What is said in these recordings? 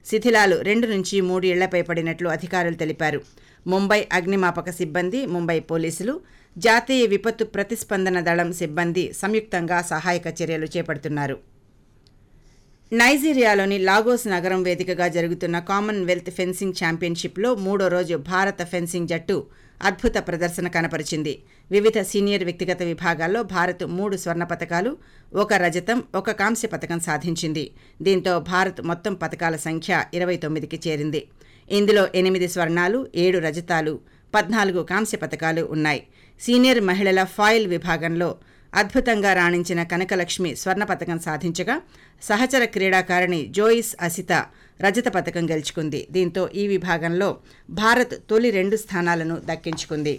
శిథిలాలు రెండు నుంచి మూడు ఇళ్లపై పడినట్లు అధికారులు తెలిపారు ముంబై అగ్నిమాపక సిబ్బంది ముంబై పోలీసులు జాతీయ విపత్తు ప్రతిస్పందన దళం సిబ్బంది సంయుక్తంగా సహాయక చర్యలు చేపడుతున్నారు నైజీరియాలోని లాగోస్ నగరం వేదికగా జరుగుతున్న కామన్వెల్త్ ఫెన్సింగ్ ఛాంపియన్షిప్లో మూడో రోజు భారత ఫెన్సింగ్ జట్టు అద్భుత ప్రదర్శన కనపరిచింది వివిధ సీనియర్ వ్యక్తిగత విభాగాల్లో భారత్ మూడు స్వర్ణ పతకాలు ఒక రజతం ఒక కాంస్య పతకం సాధించింది దీంతో భారత్ మొత్తం పతకాల సంఖ్య ఇరవై తొమ్మిదికి చేరింది ఇందులో ఎనిమిది స్వర్ణాలు ఏడు రజతాలు పద్నాలుగు కాంస్య పతకాలు ఉన్నాయి సీనియర్ మహిళల ఫాయిల్ విభాగంలో అద్భుతంగా రాణించిన కనకలక్ష్మి స్వర్ణ పతకం సాధించగా సహచర క్రీడాకారిణి జోయిస్ అసిత రజత పతకం గెలుచుకుంది దీంతో ఈ విభాగంలో భారత్ తొలి రెండు స్థానాలను దక్కించుకుంది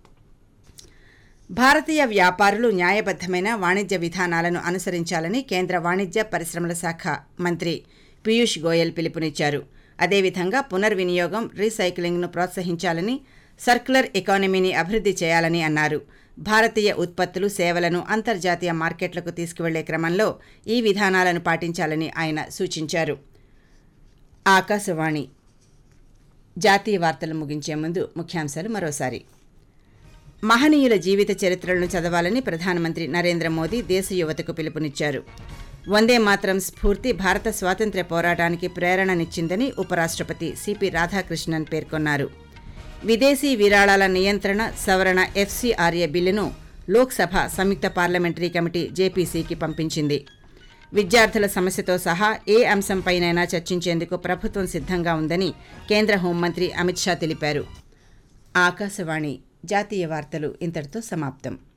భారతీయ వ్యాపారులు న్యాయబద్దమైన వాణిజ్య విధానాలను అనుసరించాలని కేంద్ర వాణిజ్య పరిశ్రమల శాఖ మంత్రి పీయూష్ గోయల్ పిలుపునిచ్చారు అదేవిధంగా పునర్వినియోగం రీసైక్లింగ్ను ప్రోత్సహించాలని సర్క్యులర్ ఎకానమీని అభివృద్ధి చేయాలని అన్నారు భారతీయ ఉత్పత్తులు సేవలను అంతర్జాతీయ మార్కెట్లకు తీసుకువెళ్లే క్రమంలో ఈ విధానాలను పాటించాలని ఆయన సూచించారు ఆకాశవాణి జాతీయ వార్తలు ముగించే ముందు ముఖ్యాంశాలు మరోసారి మహనీయుల జీవిత చరిత్రలను చదవాలని ప్రధానమంత్రి నరేంద్ర మోదీ దేశ యువతకు పిలుపునిచ్చారు వందే మాత్రం స్ఫూర్తి భారత స్వాతంత్ర్య పోరాటానికి ప్రేరణనిచ్చిందని ఉపరాష్ట్రపతి సిపి రాధాకృష్ణన్ పేర్కొన్నారు విదేశీ విరాళాల నియంత్రణ సవరణ ఎఫ్సీఆర్ఏ బిల్లును లోక్సభ సంయుక్త పార్లమెంటరీ కమిటీ జేపీసీకి పంపించింది విద్యార్థుల సమస్యతో సహా ఏ అంశంపైనైనా చర్చించేందుకు ప్రభుత్వం సిద్ధంగా ఉందని కేంద్ర హోంమంత్రి అమిత్ షా తెలిపారు ఆకాశవాణి జాతీయ వార్తలు ఇంతటితో సమాప్తం